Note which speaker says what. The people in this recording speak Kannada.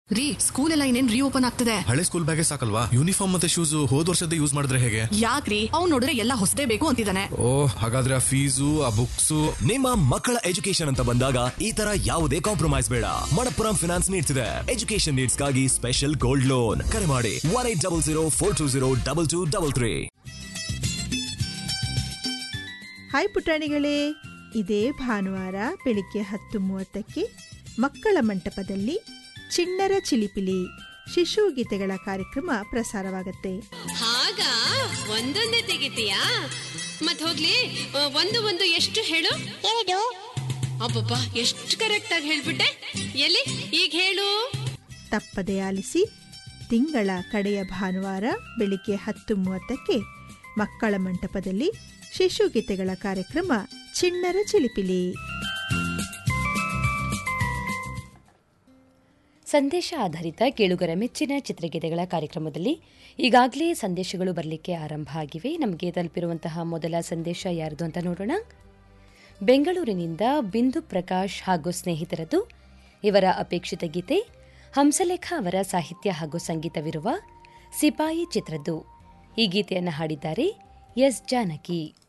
Speaker 1: ರೀ ಸ್ಕೂಲ್ ಎಲ್ಲ ಇನ್ನೇನ್ ರೀಓಪನ್ ಆಗ್ತದೆ
Speaker 2: ಹಳೆ ಸ್ಕೂಲ್ ಬ್ಯಾಗೇ ಸಾಕಲ್ವಾ ಯೂನಿಫಾರ್ಮ್ ಮತ್ತೆ ಶೂಸ್ ಹೋದ್ ವರ್ಷದ ಯೂಸ್ ಮಾಡಿದ್ರೆ ಹೇಗೆ
Speaker 1: ಯಾಕ್ರಿ ಅವ್ನ್ ನೋಡಿದ್ರೆ ಎಲ್ಲ ಹೊಸದೇ ಬೇಕು ಅಂತಿದ್ದಾನೆ
Speaker 2: ಓ ಹಾಗಾದ್ರೆ ಆ ಫೀಸು ಆ ಬುಕ್ಸು
Speaker 3: ನಿಮ್ಮ ಮಕ್ಕಳ ಎಜುಕೇಶನ್ ಅಂತ ಬಂದಾಗ ಈ ತರ ಯಾವುದೇ ಕಾಂಪ್ರಮೈಸ್ ಬೇಡ ಮಣಪ್ಪುರಂ ಫಿನಾನ್ಸ್ ನೀಡ್ಸ್ ಇದೆ ಎಜುಕೇಶನ್ ನೀಡ್ಸ್ ಗಾಗಿ ಸ್ಪೆಷಲ್ ಗೋಲ್ಡ್ ಲೋನ್ ಕರೆ ಮಾಡಿ one eight double zero four two zero double two double three
Speaker 4: hi ಪುಟಾಣಿಗಳೇ ಇದೇ ಭಾನುವಾರ ಬೆಳಿಗ್ಗೆ ಹತ್ತು ಮೂವತ್ತಕ್ಕೆ ಮಕ್ಕಳ ಮಂಟಪದಲ್ಲಿ ಚಿಣ್ಣರ ಚಿಲಿಪಿಲಿ ಶಿಶು ಗೀತೆಗಳ ಕಾರ್ಯಕ್ರಮ ಪ್ರಸಾರವಾಗುತ್ತೆ
Speaker 5: ಹಾಗ ಒಂದೊಂದೇ ತೆಗಿತೀಯಾ ಮತ್ ಹೋಗ್ಲಿ ಆ, ಒಂದು ಒಂದು ಎಷ್ಟು ಹೇಳು ಎರಡು ಅಬ್ಬಬ್ಬಾ ಎಷ್ಟು ಕರೆಕ್ಟ್ ಆಗಿ ಹೇಳ್ಬಿಟ್ಟೆ ಎಲ್ಲಿ ಈಗ ಹೇಳು
Speaker 4: ತಪ್ಪದೆ ಆಲಿಸಿ ತಿಂಗಳ ಕಡೆಯ ಭಾನುವಾರ ಬೆಳಿಗ್ಗೆ ಹತ್ತು ಮೂವತ್ತಕ್ಕೆ ಮಕ್ಕಳ ಮಂಟಪದಲ್ಲಿ ಶಿಶು ಗೀತೆಗಳ ಕಾರ್ಯಕ್ರಮ ಚಿಣ್ಣರ ಚಿಲಿಪಿಲಿ
Speaker 6: ಸಂದೇಶ ಆಧಾರಿತ ಕೇಳುಗರ ಮೆಚ್ಚಿನ ಚಿತ್ರಗೀತೆಗಳ ಕಾರ್ಯಕ್ರಮದಲ್ಲಿ ಈಗಾಗಲೇ ಸಂದೇಶಗಳು ಬರಲಿಕ್ಕೆ ಆರಂಭ ಆಗಿವೆ ನಮಗೆ ತಲುಪಿರುವಂತಹ ಮೊದಲ ಸಂದೇಶ ಯಾರ್ದು ಅಂತ ನೋಡೋಣ ಬೆಂಗಳೂರಿನಿಂದ ಬಿಂದು ಪ್ರಕಾಶ್ ಹಾಗೂ ಸ್ನೇಹಿತರದು ಇವರ ಅಪೇಕ್ಷಿತ ಗೀತೆ ಹಂಸಲೇಖ ಅವರ ಸಾಹಿತ್ಯ ಹಾಗೂ ಸಂಗೀತವಿರುವ ಸಿಪಾಯಿ ಚಿತ್ರದ್ದು ಈ ಗೀತೆಯನ್ನು ಹಾಡಿದ್ದಾರೆ ಎಸ್ ಜಾನಕಿ